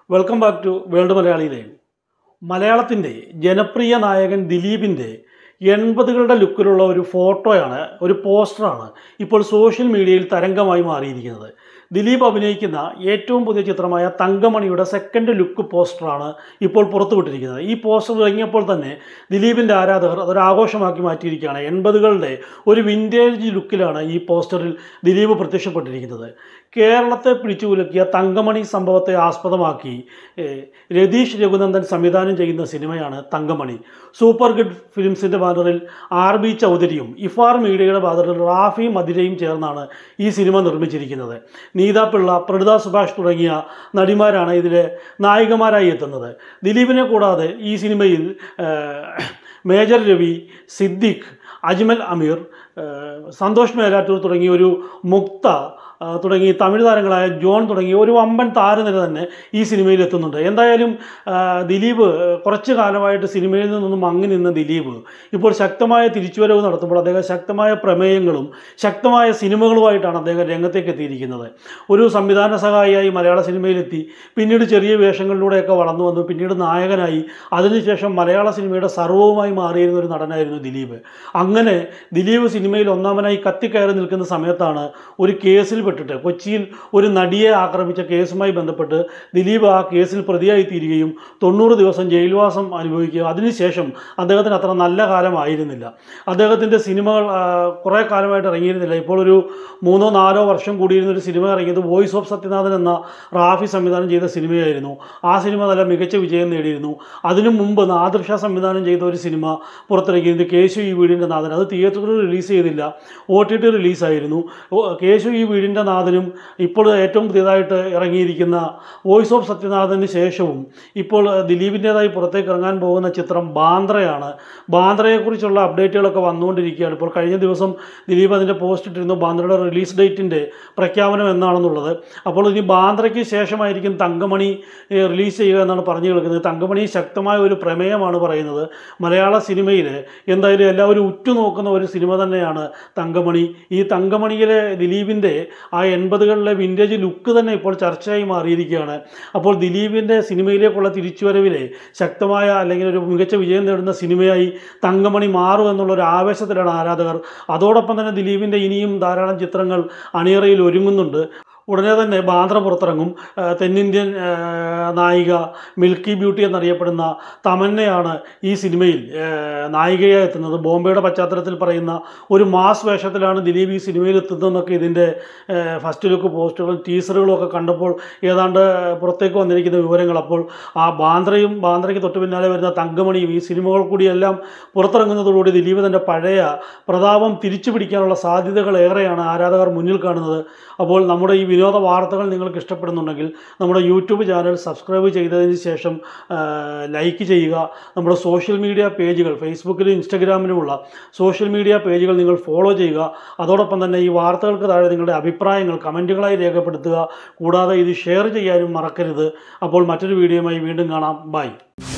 welcome back to world മലയാളിയിലെ മലയാളത്തിൻ്റെ ജനപ്രിയ നായകൻ ദിലീപിൻ്റെ എൺപതുകളുടെ ലുക്കിലുള്ള ഒരു ഫോട്ടോയാണ് ഒരു പോസ്റ്ററാണ് ഇപ്പോൾ സോഷ്യൽ മീഡിയയിൽ തരംഗമായി മാറിയിരിക്കുന്നത് ദിലീപ് അഭിനയിക്കുന്ന ഏറ്റവും പുതിയ ചിത്രമായ തങ്കമണിയുടെ സെക്കൻഡ് ലുക്ക് പോസ്റ്ററാണ് ഇപ്പോൾ പുറത്തുവിട്ടിരിക്കുന്നത് ഈ പോസ്റ്റർ ഇറങ്ങിയപ്പോൾ തന്നെ ദിലീപിൻ്റെ ആരാധകർ അതൊരു ആഘോഷമാക്കി മാറ്റിയിരിക്കുകയാണ് എൺപതുകളുടെ ഒരു വിൻറ്റേജ് ലുക്കിലാണ് ഈ പോസ്റ്ററിൽ ദിലീപ് പ്രത്യക്ഷപ്പെട്ടിരിക്കുന്നത് കേരളത്തെ പിടിച്ചുകുലുക്കിയ തങ്കമണി സംഭവത്തെ ആസ്പദമാക്കി ഏഹ്, രതീഷ് രഘുനന്ദൻ സംവിധാനം ചെയ്യുന്ന സിനിമയാണ് തങ്കമണി സൂപ്പർ ഗുഡ് ഫിലിംസിൻ്റെ ബാനറിൽ ആർ ബി ചൗധരിയും ഇഫാർ മീഡിയയുടെ ബാനറിൽ റാഫി മദിരയും ചേർന്നാണ് ഈ സിനിമ നിർമ്മിച്ചിരിക്കുന്നത് നീത പിള്ള പ്രണിത സുഭാഷ് തുടങ്ങിയ നടിമാരാണ് ഇതിലെ നായികമാരായി എത്തുന്നത് ദിലീപിനെ കൂടാതെ ഈ സിനിമയിൽ ഏഹ്, മേജർ രവി സിദ്ദിഖ് അജ്മൽ അമീർ ഏഹ്, സന്തോഷ് മേലാറ്റൂർ തുടങ്ങിയ ഒരു മുക്ത ആ, തുടങ്ങി തമിഴ് താരങ്ങളായ ജോൺ തുടങ്ങി ഒരു വമ്പൻ താരനിര തന്നെ ഈ സിനിമയിൽ എത്തുന്നുണ്ട് എന്തായാലും ആ, ദിലീപ് കുറച്ച് കാലമായിട്ട് സിനിമയിൽ നിന്നൊന്നും മങ്ങി നിന്ന ദിലീപ് ഇപ്പോൾ ശക്തമായ തിരിച്ചുവരവ് നടത്തുമ്പോൾ അദ്ദേഹം ശക്തമായ പ്രമേയങ്ങളും ശക്തമായ സിനിമകളുമായിട്ടാണ് അദ്ദേഹം രംഗത്തേക്ക് എത്തിയിരിക്കുന്നത് ഒരു സംവിധാന സഹായിയായി മലയാള സിനിമയിലെത്തി പിന്നീട് ചെറിയ വേഷങ്ങളിലൂടെയൊക്കെ വളർന്നു വന്നു പിന്നീട് നായകനായി അതിനുശേഷം മലയാള സിനിമയുടെ സർവ്വവുമായി മാറിയിരുന്ന ഒരു നടനായിരുന്നു ദിലീപ് അങ്ങനെ ദിലീപ് സിനിമയിൽ ഒന്നാമനായി കത്തിക്കയറി നിൽക്കുന്ന സമയത്താണ് ഒരു കേസിൽ പെട്ടിട്ട് കൊച്ചിയിൽ ഒരു നടിയെ ആക്രമിച്ച കേസുമായി ബന്ധപ്പെട്ട് ദിലീപ് ആ കേസിൽ പ്രതിയായി തീരുകയും തൊണ്ണൂറ് ദിവസം ജയിൽവാസം അനുഭവിക്കുക അതിനുശേഷം അദ്ദേഹത്തിന് അത്ര നല്ല കാലമായിരുന്നില്ല അദ്ദേഹത്തിൻ്റെ സിനിമകൾ ആ, കുറേ കാലമായിട്ട് ഇറങ്ങിയിരുന്നില്ല ഇപ്പോൾ ഒരു മൂന്നോ നാലോ വർഷം കൂടിയിരുന്ന ഒരു സിനിമ ഇറങ്ങിയത് വോയിസ് ഓഫ് സത്യനാഥൻ എന്ന റാഫി സംവിധാനം ചെയ്ത സിനിമയായിരുന്നു ആ സിനിമ നല്ല മികച്ച വിജയം നേടിയിരുന്നു അതിനു മുമ്പ് നാദൃഷ സംവിധാനം ചെയ്ത ഒരു സിനിമ പുറത്തിറങ്ങിയത് കേശു ഈ വീടിൻ്റെ നാഥൻ അത് തിയേറ്ററിൽ റിലീസ് ചെയ്തില്ല ഒ ടി ടി റിലീസായിരുന്നു ഓ- കേശു ഈ വീടിൻ്റെ നാഥനും ഇപ്പോൾ ഏറ്റവും പുതിയതായിട്ട് ഇറങ്ങിയിരിക്കുന്ന വോയിസ് ഓഫ് സത്യനാഥന് ശേഷവും ഇപ്പോൾ ദിലീപിൻ്റേതായി പുറത്തേക്ക് ഇറങ്ങാൻ പോകുന്ന ചിത്രം ബാന്ദ്രയാണ് ബാന്ദ്രയെക്കുറിച്ചുള്ള അപ്ഡേറ്റുകളൊക്കെ വന്നുകൊണ്ടിരിക്കുകയാണ് ഇപ്പോൾ കഴിഞ്ഞ ദിവസം ദിലീപ് അതിൻ്റെ പോസ്റ്റ് ഇട്ടിരുന്നു ബാന്ദ്രയുടെ റിലീസ് ഡേറ്റിൻ്റെ പ്രഖ്യാപനം എന്നാണെന്നുള്ളത് അപ്പോൾ ഇനി ബാന്ദ്രയ്ക്ക് ശേഷമായിരിക്കും തങ്കമണി ഏഹ്, റിലീസ് ചെയ്യുക എന്നാണ് പറഞ്ഞു കേൾക്കുന്നത് തങ്കമണി ശക്തമായ ഒരു പ്രമേയമാണ് പറയുന്നത് മലയാള സിനിമയിൽ എന്തായാലും എല്ലാവരും ഉറ്റുനോക്കുന്ന ഒരു സിനിമ തന്നെയാണ് തങ്കമണി ഈ തങ്കമണിയിലെ ദിലീപിൻ്റെ ആ എൺപതുകളിലെ വിൻറ്റേജ് ലുക്ക് തന്നെ ഇപ്പോൾ ചർച്ചയായി മാറിയിരിക്കുകയാണ് അപ്പോൾ ദിലീപിൻ്റെ സിനിമയിലേക്കുള്ള തിരിച്ചുവരവിലെ ശക്തമായ അല്ലെങ്കിൽ ഒരു മികച്ച വിജയം നേടുന്ന സിനിമയായി തങ്കമണി മാറും എന്നുള്ള ഒരു ആവേശത്തിലാണ് ആരാധകർ അതോടൊപ്പം തന്നെ ദിലീപിൻ്റെ ഇനിയും ധാരാളം ചിത്രങ്ങൾ അണിയറയിൽ ഒരുങ്ങുന്നുണ്ട് ഉടനെ തന്നെ ബാന്ദ്ര പുറത്തിറങ്ങും ആ, തെന്നിന്ത്യൻ ആ, നായിക മിൽക്കി ബ്യൂട്ടി എന്നറിയപ്പെടുന്ന തമന്നയാണ് ഈ സിനിമയിൽ ആ, നായികയായി എത്തുന്നത് ബോംബെയുടെ പശ്ചാത്തലത്തിൽ പറയുന്ന ഒരു മാസ് വേഷത്തിലാണ് ദിലീപ് ഈ സിനിമയിൽ എത്തുന്നതെന്നൊക്കെ ഇതിൻ്റെ ഫസ്റ്റ് ലുക്ക് പോസ്റ്ററുകളും ടീസറുകളും ഒക്കെ കണ്ടപ്പോൾ ഏതാണ്ട് പുറത്തേക്ക് വന്നിരിക്കുന്ന വിവരങ്ങൾ അപ്പോൾ ആ ബാന്ദ്രയും ബാന്ദ്രയ്ക്ക് തൊട്ട് പിന്നാലെ വരുന്ന തങ്കമണിയും ഈ സിനിമകൾ കൂടിയെല്ലാം പുറത്തിറങ്ങുന്നതോടുകൂടി ദിലീപ് തൻ്റെ പഴയ പ്രതാപം തിരിച്ചു പിടിക്കാനുള്ള സാധ്യതകൾ ഏറെയാണ് ആരാധകർ മുന്നിൽ കാണുന്നത് അപ്പോൾ നമ്മുടെ ഈ വിനോദ വാർത്തകൾ നിങ്ങൾക്ക് ഇഷ്ടപ്പെടുന്നുണ്ടെങ്കിൽ നമ്മുടെ യൂട്യൂബ് ചാനൽ സബ്സ്ക്രൈബ് ചെയ്തതിന് ശേഷം ആ, ലൈക്ക് ചെയ്യുക നമ്മുടെ സോഷ്യൽ മീഡിയ പേജുകൾ ഫേസ്ബുക്കിലും ഇൻസ്റ്റഗ്രാമിലുമുള്ള സോഷ്യൽ മീഡിയ പേജുകൾ നിങ്ങൾ ഫോളോ ചെയ്യുക അതോടൊപ്പം തന്നെ ഈ വാർത്തകൾക്ക് താഴെ നിങ്ങളുടെ അഭിപ്രായങ്ങൾ കമൻറ്റുകളായി രേഖപ്പെടുത്തുക കൂടാതെ ഇത് ഷെയർ ചെയ്യാനും മറക്കരുത് അപ്പോൾ മറ്റൊരു വീഡിയോയുമായി വീണ്ടും കാണാം ബൈ